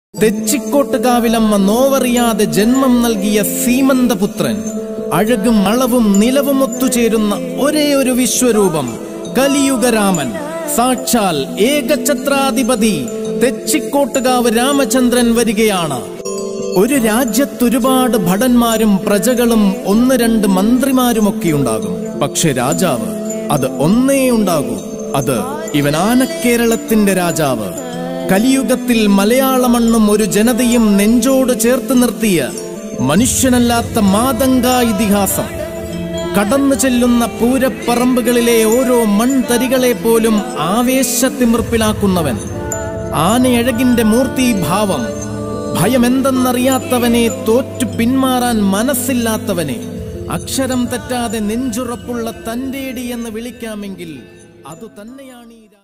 തെച്ചിക്കോട്ടുകാവിലമ്മ നോവറിയാതെ ജന്മം നൽകിയ സീമന്തപുത്രൻ അഴകും അളവും നിലവും ഒത്തുചേരുന്ന ഒരേ ഒരു വിശ്വരൂപം കലിയുഗരാമൻ സാക്ഷാൽ ഏകഛത്രാധിപതി തെച്ചിക്കോട്ടുകാവ് രാമചന്ദ്രൻ വരികയാണ് ഒരു രാജ്യത്തൊരുപാട് ഭടന്മാരും പ്രജകളും ഒന്ന് രണ്ട് മന്ത്രിമാരുമൊക്കെ ഉണ്ടാകും പക്ഷെ രാജാവ് അത് ഒന്നേ ഉണ്ടാകൂ അത് ഇവൻ ആനക്കേരളത്തിന്റെ രാജാവ് കലിയുഗത്തിൽ മലയാള മണ്ണും ഒരു ജനതയും നെഞ്ചോട് ചേർത്ത് നിർത്തിയ മനുഷ്യനല്ലാത്ത മാതങ്ക ഇതിഹാസം കടന്നു ചെല്ലുന്ന പൂരപ്പറമ്പുകളിലെ ഓരോ മൺതരികളെ പോലും ആവേശത്തിമിർപ്പിലാക്കുന്നവൻ ആനയഴകിന്റെ മൂർത്തീഭാവം ഭയമെന്തെന്നറിയാത്തവനെ തോറ്റു പിന്മാറാൻ മനസ്സില്ലാത്തവനെ അക്ഷരം തെറ്റാതെ നെഞ്ചുറപ്പുള്ള തന്റേടി എന്ന് വിളിക്കാമെങ്കിൽ അതു തന്നെയാണ് ഈ രാ-